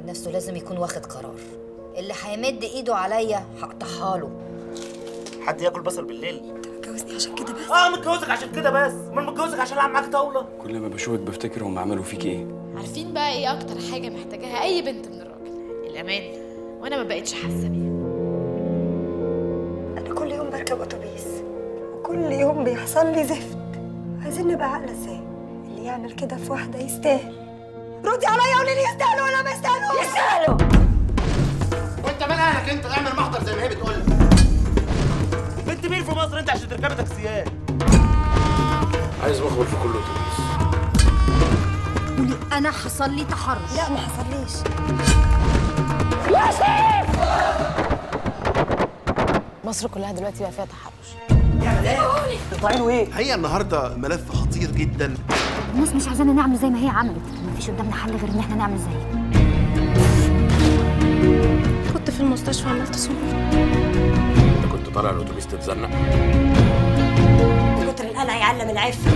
نفسه لازم يكون واخد قرار اللي هيمد ايده عليا هقطعها له حد ياكل بصل بالليل اتجوزني عشان كده بس اه متجوزك عشان كده بس امال متجوزك عشان العب معاك طاوله كل ما بشوفك بفتكر هم عملوا فيك ايه عارفين بقى ايه اكتر حاجه محتاجاها اي بنت من الراجل الامان وانا ما بقتش حاسه بيه انا كل يوم بركب اتوبيس وكل يوم بيحصل لي زفت عايزين نبقى عاقله ازاي اللي يعمل كده في واحده يستاهل ردي عليا قولي لي يستاهلوا ولا ما يستاهلوا يستاهلوا وانت مال اهلك انت اعمل محضر زي ما هي بتقول لك بنت مين في مصر انت عشان تركبي تاكسيات عايز مخبر في كل اتوبيس قولي انا حصل لي تحرش لا ما حصليش مصر كلها دلوقتي بقى فيها تحرش هي النهارده ملف خطير جدا الناس مش عايزانا نعمل زي ما هي عملت مفيش قدامنا حل غير ان احنا نعمل زيها كنت في المستشفى عملت سونار انت كنت طالع الاتوبيس تتزنق كتر القلق يعلم العفه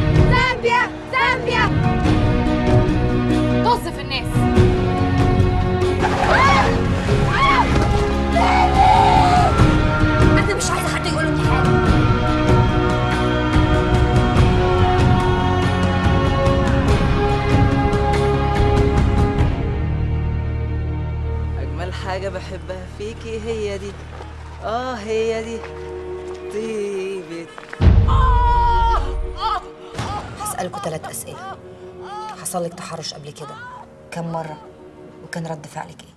طز في الناس انا مش عايزه حد يقول لي حاجه أجمل حاجة بحبها فيكي هي دي آه هي دي طيبة هسألكوا ثلاث أسئلة حصل لك تحرش قبل كده كم مرة وكان رد فعلك ايه